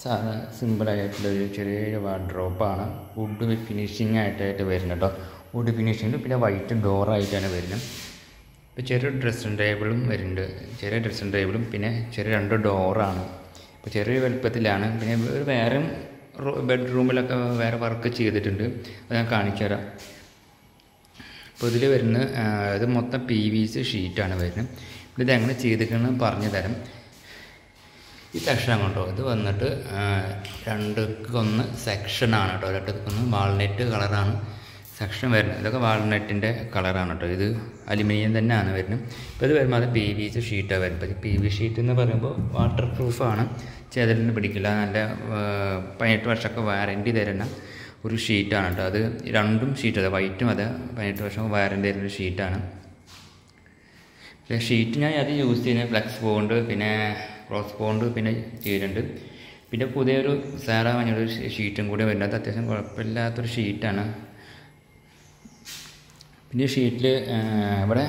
സാധാ സിമ്പിളായിട്ടുള്ള ഒരു ചെറിയൊരു വാർഡ്രോപ്പാണ് വുഡ് ഫിനിഷിംഗ് ആയിട്ടായിട്ട് വരുന്നത് കേട്ടോ വുഡ് ഫിനിഷിങ്ങിൽ പിന്നെ വൈറ്റ് ഡോറായിട്ടാണ് വരുന്നത് ഇപ്പോൾ ചെറിയ ഡ്രസ്സിംഗ് ടേബിളും വരുന്നുണ്ട് ചെറിയ ഡ്രസ്സിംഗ് ടേബിളും പിന്നെ ചെറിയ രണ്ട് ഡോറാണ് ഇപ്പോൾ ചെറിയ വലുപ്പത്തിലാണ് പിന്നെ ഒരു വേറെ ബെഡ്റൂമിലൊക്കെ വേറെ വർക്ക് ചെയ്തിട്ടുണ്ട് അത് ഞാൻ കാണിച്ചു തരാം അപ്പോൾ ഇതിൽ വരുന്ന ആ, ഇത് മൊത്തം പി വി സി ഷീറ്റാണ് വരുന്നത് ഇത് എങ്ങനെ ചെയ്തിരിക്കണമെന്ന് പറഞ്ഞു തരാം ഈ സെക്ഷൻ കൊണ്ടോ ഇത് വന്നിട്ട് ആ, രണ്ടുക്കൊന്ന് സെക്ഷനാണ് കേട്ടോ രണ്ടുക്കൊന്ന് വാൾനെറ്റ് കളറാണ് സെക്ഷൻ വരുന്നത് ഇതൊക്കെ വാൾനെറ്റിൻ്റെ കളറാണ് കേട്ടോ ഇത് അലുമിനിയം തന്നെയാണ് വരുന്നത് ഇപ്പോൾ ഇത് വരുമ്പോൾ അത് പി വി സി ഷീറ്റാണ് വരുമ്പോൾ പി വി ഷീറ്റ് എന്ന് പറയുമ്പോൾ വാട്ടർ പ്രൂഫാണ് ചെതലിന് പിടിക്കില്ല നല്ല ആ, പതിനെട്ട് വർഷമൊക്കെ വാറൻറ്റി തരുന്ന ഒരു ഷീറ്റാണ് കേട്ടോ അത് രണ്ടും ഷീറ്റ് അതെ വൈറ്റും അതെ പതിനെട്ട് വർഷം വാറൻറ്റി തരുന്ന ഒരു ഷീറ്റാണ് പിന്നെ ഷീറ്റ് ഞാൻ അത് യൂസ് ചെയ്യുന്നത് ഫ്ലെക്സ് ബോണ്ട് പിന്നെ ക്രോസ് ബോണ്ട് പിന്നെ ചെയ്യുന്നുണ്ട് പിന്നെ പുതിയൊരു സാറ പറഞ്ഞൊരു ഷീറ്റും കൂടി വരുന്നത് അത്യാവശ്യം കുഴപ്പമില്ലാത്തൊരു ഷീറ്റാണ് പിന്നെ ഈ ഷീറ്റിൽ ഇവിടെ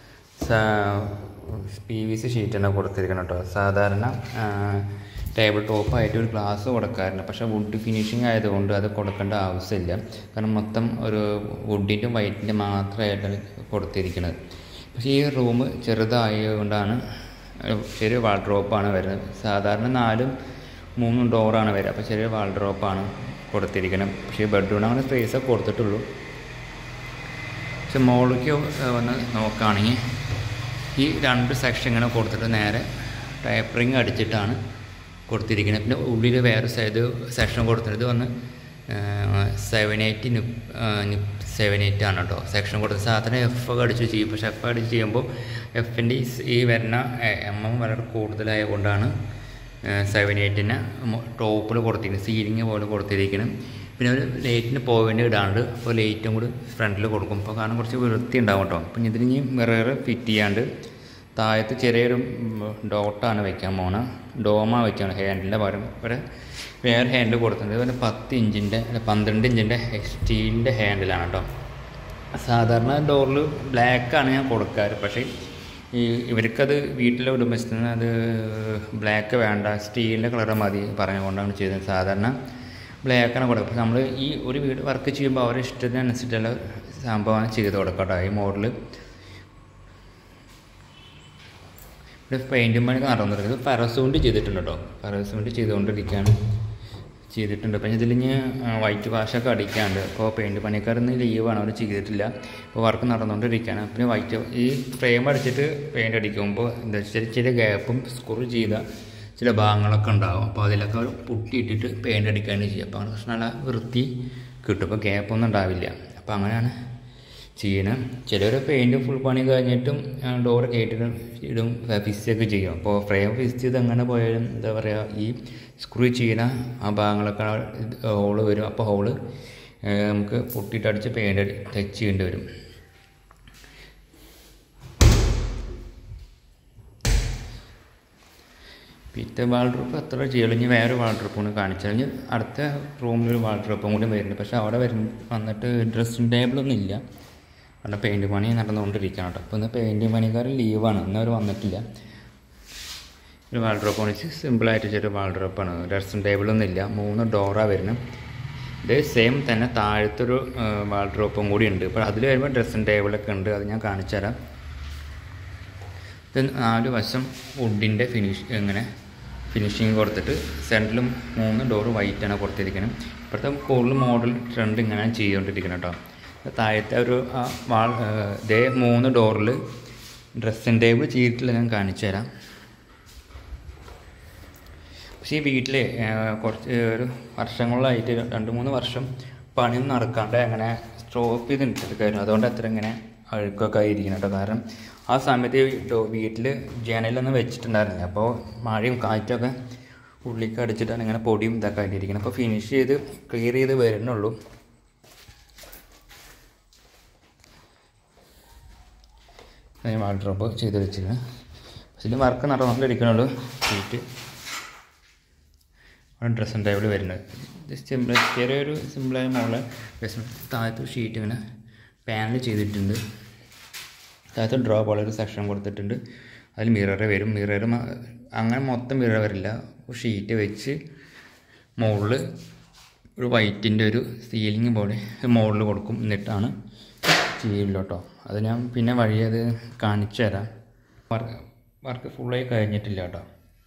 പി വി സി ഷീറ്റാണ് കൊടുത്തിരിക്കുന്നത് കേട്ടോ സാധാരണ ടേബിൾ ടോപ്പായിട്ട് ഒരു ഗ്ലാസ് കൊടുക്കാറുണ്ട് പക്ഷേ വുഡ് ഫിനിഷിങ് ആയതുകൊണ്ട് അത് കൊടുക്കേണ്ട ആവശ്യമില്ല കാരണം മൊത്തം ഒരു വുഡിൻ്റെ വൈറ്റിൻ്റെ മാത്രമായിട്ടാണ് കൊടുത്തിരിക്കുന്നത് പക്ഷേ ഈ റൂം ചെറുതായതുകൊണ്ടാണ് ചെറിയ വാൾഡ്രോപ്പാണ് വരുന്നത് സാധാരണ നാലും മൂന്നും ഡോറാണ് വരിക അപ്പോൾ ചെറിയ വാൾഡ്രോപ്പാണ് കൊടുത്തിരിക്കുന്നത് പക്ഷേ ബെഡ്റൂം അങ്ങനെ സ്പേസൊക്കെ കൊടുത്തിട്ടുള്ളൂ പക്ഷെ മുകളിലേക്ക് വന്ന് നോക്കുകയാണെങ്കിൽ ഈ രണ്ട് സെക്ഷൻ ഇങ്ങനെ കൊടുത്തിട്ട് നേരെ ടൈപ്പറിങ് അടിച്ചിട്ടാണ് കൊടുത്തിരിക്കുന്നത് പിന്നെ ഉള്ളിൽ വേറെ സൈഡ് സെക്ഷൻ കൊടുത്തിട്ട് വന്ന് സെവൻ എയ്റ്റ് നിപ്പ് സെവൻ എയ്റ്റ് ആണ് കേട്ടോ സെക്ഷൻ കൊടുത്ത് സാധാരണ എഫ് ഒക്കെ അടിച്ച് ചെയ്യും പക്ഷെ എഫ് അടിച്ച് ചെയ്യുമ്പോൾ എഫിൻ്റെ ഈ വരുന്ന എം എം വളരെ കൂടുതലായത് കൊണ്ടാണ് സെവൻ എയ്റ്റിന് ടോപ്പിൽ കൊടുത്തിരിക്കുന്നത് സീലിംഗ് പോലെ കൊടുത്തിരിക്കണം പിന്നെ ഒരു ലൈറ്റിന് പോവേണ്ടി ഇടാണ്ട് അപ്പോൾ ലൈറ്റും കൂടി ഫ്രണ്ടിൽ കൊടുക്കും അപ്പോൾ കാരണം കുറച്ച് വൃത്തി ഉണ്ടാവും കേട്ടോ അപ്പം ഇതിന് ഇനി മിറർ ഫിറ്റ് ചെയ്യാണ്ട് താഴത്ത് ചെറിയൊരു ഡോട്ടാണ് വെക്കാൻ പോണ ഡോമ വെച്ചാണ് ഹാൻഡിലിൻ്റെ പകരം ഇവിടെ വേറെ ഹാൻഡിൽ കൊടുത്തത് ഇതുപോലെ പത്ത് ഇഞ്ചിൻ്റെ അല്ല പന്ത്രണ്ട് ഇഞ്ചിൻ്റെ സ്റ്റീലിൻ്റെ ഹാൻഡിലാണ് കേട്ടോ സാധാരണ ഡോറിൽ ബ്ലാക്കാണ് ഞാൻ കൊടുക്കാറ് പക്ഷേ ഈ ഇവർക്കത് വീട്ടിലെ ഉടമസ്ഥന് അത് ബ്ലാക്ക് വേണ്ട സ്റ്റീലിൻ്റെ കളർ മതി പറഞ്ഞുകൊണ്ടാണ് ചെയ്തത് സാധാരണ ബ്ലാക്കാണ് കൊടുക്കുക അപ്പോൾ നമ്മൾ ഈ ഒരു വീട് വർക്ക് ചെയ്യുമ്പോൾ അവരുടെ ഇഷ്ടത്തിനനുസരിച്ചുള്ള സംഭവമാണ് ചെയ്ത് കൊടുക്കുക കേട്ടോ ഈ മോഡൽ ഇവിടെ പെയിൻറ്റും പണിയൊക്കെ നടന്നിരിക്കുന്നത് ഇത് ഫെറസോണ്ട് ചെയ്തിട്ടുണ്ട് കേട്ടോ ഫെറസോണ്ട് ചെയ്തുകൊണ്ടിരിക്കുകയാണ് ചെയ്തിട്ടുണ്ട് അപ്പം ഇതിൽ ഇനി വൈറ്റ് വാഷൊക്കെ അടിക്കാണ്ട് അപ്പോൾ പെയിൻറ്റ് പണിക്കാരൊന്നും ലീവാണ് അവർ ചെയ്തിട്ടില്ല അപ്പോൾ വർക്ക് നടന്നുകൊണ്ടിരിക്കുകയാണ് പിന്നെ വൈറ്റ് ഈ ഫ്രെയിം അടിച്ചിട്ട് പെയിൻറ്റ് അടിക്കുമ്പോൾ എന്താ വെച്ചാൽ ചില ഗ്യാപ്പും സ്ക്രൂ ചെയ്ത ചില ഭാഗങ്ങളൊക്കെ ഉണ്ടാവും അപ്പോൾ അതിലൊക്കെ പുട്ടിയിട്ടിട്ട് പെയിൻറ്റ് അടിക്കുകയാണ് ചെയ്യുക അപ്പോൾ അങ്ങനെ പ്രശ്നം നല്ല വൃത്തി കിട്ടും അപ്പോൾ ഗ്യാപ്പൊന്നും ഉണ്ടാവില്ല അപ്പോൾ അങ്ങനെയാണ് ചെയ്യണം ചിലർ പെയിൻറ്റ് ഫുൾ പണി കഴിഞ്ഞിട്ടും ഡോർ കയറ്റിട്ട് ഇടും ഫിസ്റ്റൊക്കെ ചെയ്യും അപ്പോൾ ഫ്രെയിം ഫിസ്റ്റ് ചെയ്ത് എങ്ങനെ പോയാലും എന്താ പറയുക ഈ സ്ക്രൂ ചെയ്യുന്ന ആ ഭാഗങ്ങളൊക്കെ ഹോള് വരും അപ്പോൾ ഹോള് നമുക്ക് പൊട്ടിയിട്ടടിച്ച് പെയിൻറ്റ് ടച്ച് ചെയ്യേണ്ടി വരും പിറ്റേ വാൾഡ്രോപ്പ് അത്ര ചെയ്യലും ഇനി വേറെ വാൾഡ്രോപ്പാണ് കാണിച്ചാൽ ഇനി അടുത്ത റൂമിലൊരു വാൾഡ്രോപ്പും കൂടി വരുന്നുണ്ട് പക്ഷേ അവിടെ വരും വന്നിട്ട് ഡ്രസ്സിങ് ടേബിളൊന്നും ഇല്ല അവിടെ പെയിൻറ്റ് പണി നടന്നുകൊണ്ടിരിക്കുകയാണ് കേട്ടോ അപ്പോൾ ഇന്ന് പെയിൻറ്റ് പണിക്കാർ ലീവാണ് ഇന്ന് അവർ വന്നിട്ടില്ല ഒരു വാൾഡ്രോപ്പ് വെച്ച് സിമ്പിളായിട്ട് ചെറിയ വാൾഡ്രോപ്പാണ് ഡ്രസ്സിങ് ടേബിളൊന്നും ഇല്ല മൂന്ന് ഡോറാണ് വരുന്നത് ഇത് സെയിം തന്നെ താഴത്തൊരു വാൾഡ്രോപ്പും കൂടി ഉണ്ട് ഇപ്പോൾ അതിൽ വരുമ്പോൾ ഡ്രസ്സിങ് ടേബിളൊക്കെ ഉണ്ട് അത് ഞാൻ കാണിച്ചു തരാം ഇത് നാല് വശം വുഡിൻ്റെ ഫിനിഷ് ഇങ്ങനെ ഫിനിഷിങ് കൊടുത്തിട്ട് സെൻറ്ററിലും മൂന്ന് ഡോറ് വൈറ്റാണ് കൊടുത്തിരിക്കുന്നത് ഇപ്പോഴത്തെ കൂടുതൽ മോഡൽ ട്രെൻഡ് ഇങ്ങനെ ചെയ്തുകൊണ്ടിരിക്കുന്നത് കേട്ടോ താഴത്തെ ഒരു ആ വാൾ ഇതേ മൂന്ന് ഡോറിൽ ഡ്രസ്സിങ് ടേബിൾ ചെയ്തിട്ടില്ല ഞാൻ കാണിച്ചു തരാം പക്ഷേ ഈ വീട്ടിൽ കുറച്ച് ഒരു വർഷങ്ങളിലായിട്ട് രണ്ട് മൂന്ന് വർഷം പണിയൊന്നും നടക്കാണ്ട് അങ്ങനെ സ്റ്റോപ്പ് ചെയ്ത് ഇട്ടിരിക്കായിരുന്നു അതുകൊണ്ട് അത്ര ഇങ്ങനെ അഴുക്കൊക്കെ ആയിരിക്കണം കേട്ടോ കാരണം ആ സമയത്ത് വീട്ടിൽ ജനലൊന്നും വെച്ചിട്ടുണ്ടായിരുന്നില്ല അപ്പോൾ മഴയും കാറ്റൊക്കെ ഉള്ളിലേക്ക് അടിച്ചിട്ടാണ് ഇങ്ങനെ പൊടിയും ഇതൊക്കെ ആയിട്ടിരിക്കുന്നത് അപ്പോൾ ഫിനിഷ് ചെയ്ത് ക്ലിയർ ചെയ്ത് വരുന്നുള്ളൂ വാൾഡ്രോപ്പ് ചെയ്ത് വെച്ചിരുന്നു പക്ഷേ ഇതിൽ വർക്ക് നടന്നുകൊണ്ടിരിക്കണുള്ളൂ ഷീറ്റ് ആണ് ഡ്രസ്സിങ് ടേബിൾ വരുന്നത് ജസ്റ്റ് സിമ്പിൾ ചെറിയൊരു സിമ്പിളായ മോള് ഡ്രസ്സിങ് താഴത്തെ ഷീറ്റ് ഇങ്ങനെ പാനൽ ചെയ്തിട്ടുണ്ട് താഴത്തെ ഡ്രോ പോലെ ഒരു സെക്ഷൻ കൊടുത്തിട്ടുണ്ട് അതിൽ മിറർ വരും മിറർ അങ്ങനെ മൊത്തം മിറർ വരില്ല ഷീറ്റ് വെച്ച് മുകളിൽ ഒരു വൈറ്റിൻ്റെ ഒരു സീലിംഗ് പോലെ മുകളിൽ കൊടുക്കും എന്നിട്ടാണ് ചെയ്യുള്ളൂ കേട്ടോ അത് ഞാൻ പിന്നെ വഴി അത് കാണിച്ചു തരാം വർക്ക് വർക്ക് ഫുള്ളായി കഴിഞ്ഞിട്ടില്ല കേട്ടോ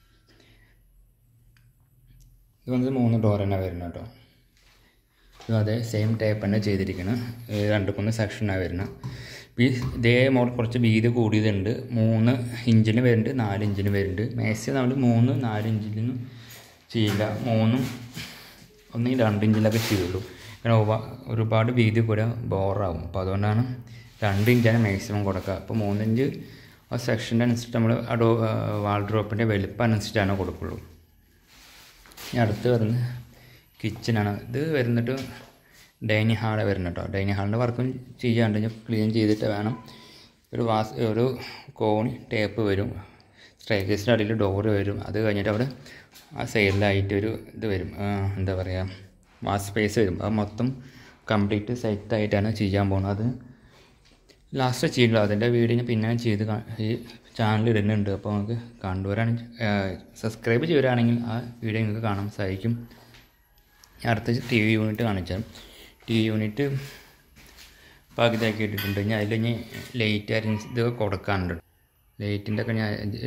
ഇത് വന്നത് മൂന്ന് ഡോർ തന്നെ വരുന്നത് കേട്ടോ ഇത് അതേ സെയിം ടൈപ്പ് തന്നെ ചെയ്തിരിക്കണം രണ്ട് മൂന്ന് സെക്ഷനാണ് വരുന്നത് ഈ ഇതേ മോഡൽ കുറച്ച് വീതി കൂടിയതുണ്ട് മൂന്ന് ഇഞ്ചിന് വരുന്നുണ്ട് നാല് ഇഞ്ചിന് വരുന്നുണ്ട് മാക്സിമം നമ്മൾ മൂന്ന് നാല് ഇഞ്ചിലൊന്നും ചെയ്യില്ല മൂന്നും ഒന്നെങ്കിൽ രണ്ട് ഇഞ്ചിലൊക്കെ ചെയ്യുള്ളൂ കാരണം ഒവ- ഒരുപാട് വീതി കൂടെ ബോറാവും അപ്പോൾ അതുകൊണ്ടാണ് രണ്ട് ഇഞ്ചാണ് മാക്സിമം കൊടുക്കുക അപ്പോൾ മൂന്നിഞ്ച് ആ സെക്ഷൻ്റെ അനുസരിച്ച് നമ്മൾ ആ ഡോ വാൾഡ്രോപ്പിൻ്റെ വലിപ്പം അനുസരിച്ചാണ് കൊടുക്കുള്ളൂ ഇനി അടുത്ത് വരുന്നത് കിച്ചനാണ് ഇത് വരുന്നിട്ട് ഡൈനിങ് ഹാള് വരുന്നത് കേട്ടോ ഡൈനിങ് ഹാളിൻ്റെ വർക്കും ചെയ്യാണ്ട് ഞാൻ ക്ലീൻ ചെയ്തിട്ട് വേണം ഒരു വാസ് ഒരു കോണി ടേപ്പ് വരും സ്റ്റേക്കേസിൻ്റെ അടിയിൽ ഡോറ് വരും അത് കഴിഞ്ഞിട്ട് അവിടെ ആ സൈഡിലായിട്ട് ഒരു ഇത് വരും ആ, എന്താ പറയുക വാസ് സ്പേസ് വരും അത് മൊത്തം കംപ്ലീറ്റ് സെറ്റായിട്ടാണ് ചെയ്യാൻ പോകുന്നത് അത് ലാസ്റ്റ് ചെയ്യുള്ളൂ അതിൻ്റെ വീഡിയോ ഞാൻ പിന്നെ ചെയ്ത് കാ- ഈ ചാനൽ ഇടുന്നുണ്ട് അപ്പോൾ നമുക്ക് കണ്ടുവരാണെങ്കിൽ സബ്സ്ക്രൈബ് ചെയ്യുകയാണെങ്കിൽ ആ വീഡിയോ നിങ്ങൾക്ക് കാണാൻ സാധിക്കും ഞാൻ അടുത്ത ടി വി യൂണിറ്റ് കാണിച്ചാൽ ടി വി യൂണിറ്റ് പകുതിയാക്കി ഇട്ടിട്ടുണ്ട് ഞാൻ അതിൽ ഇനി ലൈറ്റ് അരേഞ്ച് ഇത് കൊടുക്കാനുണ്ട് ലൈറ്റിൻ്റെ ഒക്കെ ഞാൻ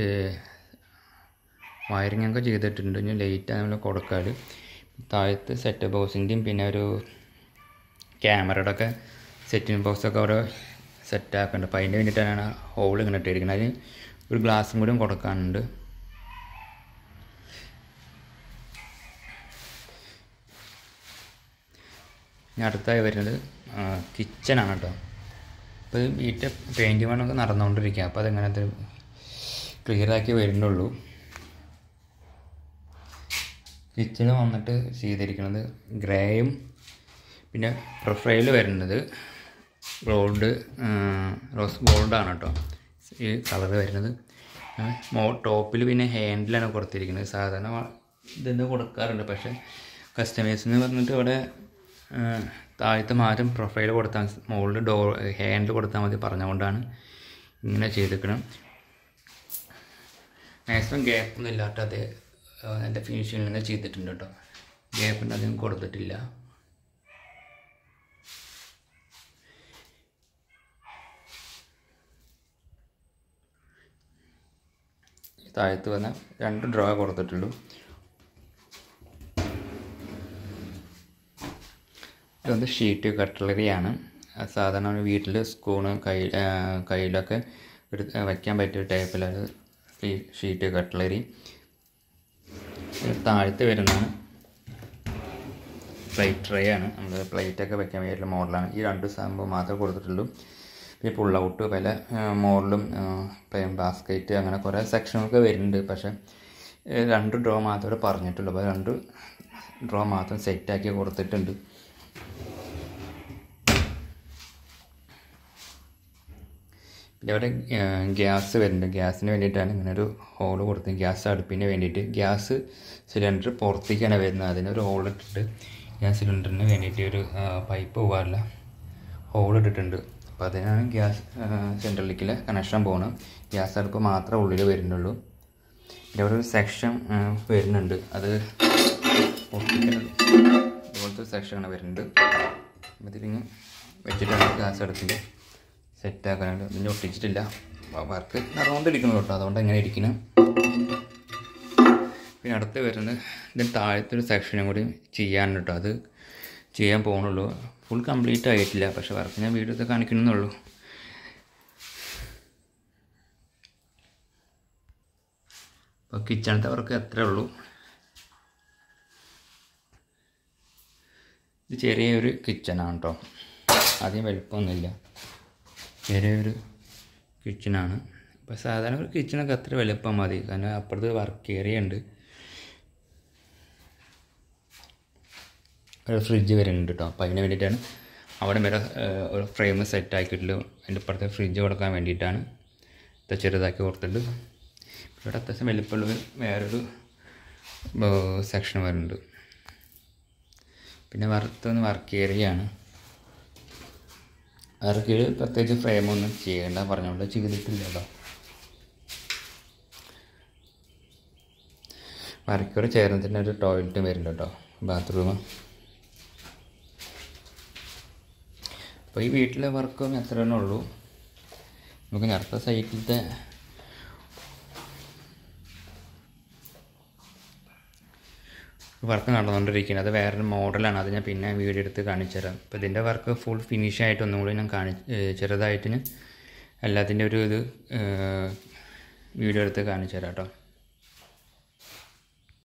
വയറിംഗ് ഒക്കെ ചെയ്തിട്ടുണ്ട് ഇനി ലൈറ്റ് നമ്മൾ കൊടുക്കാറ് താഴത്ത് സെറ്റ് ബോക്സിൻ്റെയും പിന്നെ ഒരു ക്യാമറയുടെ ഒക്കെ സെറ്റിംഗ് ബോക്സൊക്കെ അവിടെ സെറ്റ് ആക്കുന്നുണ്ട് അപ്പോൾ അതിൻ്റെ വേണ്ടിയിട്ടാണ് ഹോൾ ഇങ്ങനെ ഇട്ടിരിക്കുന്നത് അതിന് ഒരു ഗ്ലാസും കൂടിയും കൊടുക്കാനുണ്ട് ഇനി അടുത്തായി വരുന്നത് കിച്ചണാണ് കേട്ടോ അപ്പോൾ ഇത് വീട്ടിൽ പെയിൻറ്റ് പണമൊക്കെ നടന്നുകൊണ്ടിരിക്കുക അപ്പോൾ അതെങ്ങനത്തെ ക്ലിയറാക്കി വരുന്നുള്ളൂ കിച്ചണ് വന്നിട്ട് ചെയ്തിരിക്കുന്നത് ഗ്രേയും പിന്നെ പ്രൊഫൈൽ വരുന്നത് ഗോൾഡ് റോസ് ഗോൾഡാണ് കേട്ടോ ഈ കളർ വരുന്നത് ആ, മോ ടോപ്പിൽ പിന്നെ ഹാൻഡിലാണ് കൊടുത്തിരിക്കുന്നത് സാധാരണ വ- ഇതെന്താ കൊടുക്കാറുണ്ട് പക്ഷേ കസ്റ്റമേഴ്സിന് പറഞ്ഞിട്ട് ഇവിടെ ആ, താഴത്തെ മാറ്റം പ്രൊഫൈൽ കൊടുത്താൽ മുകളിൽ ഡോർ ഹാൻഡിൽ കൊടുത്താൽ മതി പറഞ്ഞുകൊണ്ടാണ് ഇങ്ങനെ ചെയ്തിരിക്കണം മാക്സിമം ഗ്യാപ്പൊന്നും ഇല്ലാത്ത അത് എൻ്റെ ഫിനിഷിങ്ങിൽ തന്നെ ചെയ്തിട്ടുണ്ട് കേട്ടോ ഗ്യാപ്പിൻ്റെ അധികം കൊടുത്തിട്ടില്ല താഴത്ത് വന്ന രണ്ട് ഡ്രോ കൊടുത്തിട്ടുള്ളൂ ഇതൊന്ന് ഷീറ്റ് കട്ട്ലറിയാണ് സാധാരണ വീട്ടിൽ സ്പൂണ് കൈ ആ, കയ്യിലൊക്കെ എടുത്ത് വയ്ക്കാൻ പറ്റിയ ടൈപ്പിലാണ് ഈ ഷീറ്റ് കട്ട്ലറി താഴത്ത് വരുന്നതാണ് പ്ലേറ്റ് ട്രേ ആണ് നമ്മൾ പ്ലേറ്റൊക്കെ വെക്കാൻ വേണ്ടിയിട്ടുള്ള മോഡലാണ് ഈ രണ്ട് സംഭവം മാത്രമേ കൊടുത്തിട്ടുള്ളൂ പിന്നെ പുൾ ഔട്ട് പല മോഡലും പ്ലെയിൻ ബാസ്ക്കറ്റ് അങ്ങനെ കുറേ സെക്ഷനൊക്കെ വരുന്നുണ്ട് പക്ഷേ ഏഹ് രണ്ട് ഡ്രോ മാത്രമേ പറഞ്ഞിട്ടുള്ളൂ അപ്പോൾ രണ്ട് ഡ്രോ മാത്രം സെറ്റാക്കി കൊടുത്തിട്ടുണ്ട് പിന്നെ അവിടെ ഗ്യാസ് വരുന്നുണ്ട് ഗ്യാസിന് വേണ്ടിയിട്ടാണ് ഇങ്ങനെ ഒരു ഹോൾ കൊടുത്തത് ഗ്യാസ് അടുപ്പിന് വേണ്ടിയിട്ട് ഗ്യാസ് സിലിണ്ടർ പുറത്തേക്കാണ് വരുന്നത് അതിനൊരു ഹോൾ ഇട്ടിട്ട് ഗ്യാസ് സിലിണ്ടറിന് വേണ്ടിയിട്ട് ഒരു പൈപ്പ് പോകാറില്ല ഹോൾ ഇട്ടിട്ടുണ്ട് അപ്പോൾ അതിനാണ് ഗ്യാസ് സെൻട്രലിലേക്കുള്ള കണക്ഷൻ പോകുന്നത് ഗ്യാസ് അടുപ്പ് മാത്രമേ ഉള്ളിൽ വരുന്നുള്ളൂ പിന്നെ അവിടെ ഒരു സെക്ഷൻ വരുന്നുണ്ട് അത് പൊട്ടിക്കുന്ന ഇതുപോലത്തെ ഒരു സെക്ഷനാണ് വരുന്നുണ്ട് അപ്പോൾ ഇതിലിങ്ങനെ വെച്ചിട്ടാണ് ഗ്യാസ് അടുപ്പിൽ സെറ്റ് ആക്കാനായിട്ട് ഇതിന് ഒട്ടിച്ചിട്ടില്ല വർക്ക് നടന്നുകൊണ്ടിരിക്കുന്നു കേട്ടോ അതുകൊണ്ട് എങ്ങനെ ഇരിക്കണം പിന്നെ അടുത്ത് വരുന്നത് ഇതിന് താഴത്തെ ഒരു സെക്ഷനും കൂടി ചെയ്യാനുണ്ട് കേട്ടോ അത് ചെയ്യാൻ പോകുന്നുള്ളൂ ഫുൾ കംപ്ലീറ്റ് ആയിട്ടില്ല പക്ഷെ വർക്ക് ഞാൻ വീഡിയോ കാണിക്കണമെന്നുള്ളൂ അപ്പോൾ കിച്ചണത്തെ വർക്ക് അത്രേ ഉള്ളൂ ഇത് ചെറിയൊരു കിച്ചണാണ് കേട്ടോ അധികം വലുപ്പമൊന്നുമില്ല ചെറിയൊരു കിച്ചണാണ് അപ്പോൾ സാധാരണ ഒരു കിച്ചണൊക്കെ അത്ര വലുപ്പം മതി കാരണം അപ്പുറത്ത് വർക്ക് ഏരിയ ഉണ്ട് ഒരു ഫ്രിഡ്ജ് വരുന്നുണ്ട് കേട്ടോ അപ്പോൾ അതിന് വേണ്ടിയിട്ടാണ് അവിടെ വരെ ഏഹ്, ഒരു ഫ്രെയിം സെറ്റ് ആക്കിയിട്ടുള്ളൂ അതിൻ്റെ ഇപ്പുറത്തെ ഫ്രിഡ്ജ് കൊടുക്കാൻ വേണ്ടിയിട്ടാണ് ഇത് ചെറുതാക്കി കൊടുത്തിട്ട് ഇവിടെ അത്യാവശ്യം വലിപ്പമുള്ള ഒരു വേറൊരു സെക്ഷൻ വരുന്നുണ്ട് പിന്നെ വറുത്തൊന്ന് വർക്ക് ഏരിയയാണ് വർക്ക് പ്രത്യേകിച്ച് ഫ്രെയിമൊന്നും ചെയ്യേണ്ട പറഞ്ഞുകൊണ്ട് ചെയ്തിട്ടില്ല കേട്ടോ വർക്കോട് ചേർന്ന് തന്നെ ഒരു ടോയ്ലറ്റും വരുന്നുണ്ട് കേട്ടോ ബാത്റൂം അപ്പോൾ ഈ വീട്ടിലെ വർക്കും എത്ര തന്നെ ഉള്ളൂ നമുക്ക് അടുത്ത സൈറ്റിലത്തെ വർക്ക് നടന്നുകൊണ്ടിരിക്കുന്നത് അത് വേറൊരു മോഡലാണ് അത് ഞാൻ പിന്നെ വീഡിയോ എടുത്ത് കാണിച്ചു തരാം അപ്പോൾ ഇതിൻ്റെ വർക്ക് ഫുൾ ഫിനിഷ് ആയിട്ട് ഒന്നും കൂടി ഞാൻ കാണി ഏഹ് ചെറുതായിട്ട് എല്ലാത്തിൻ്റെ ഒരു ഇത് വീഡിയോ എടുത്ത് കാണിച്ചു തരാം കേട്ടോ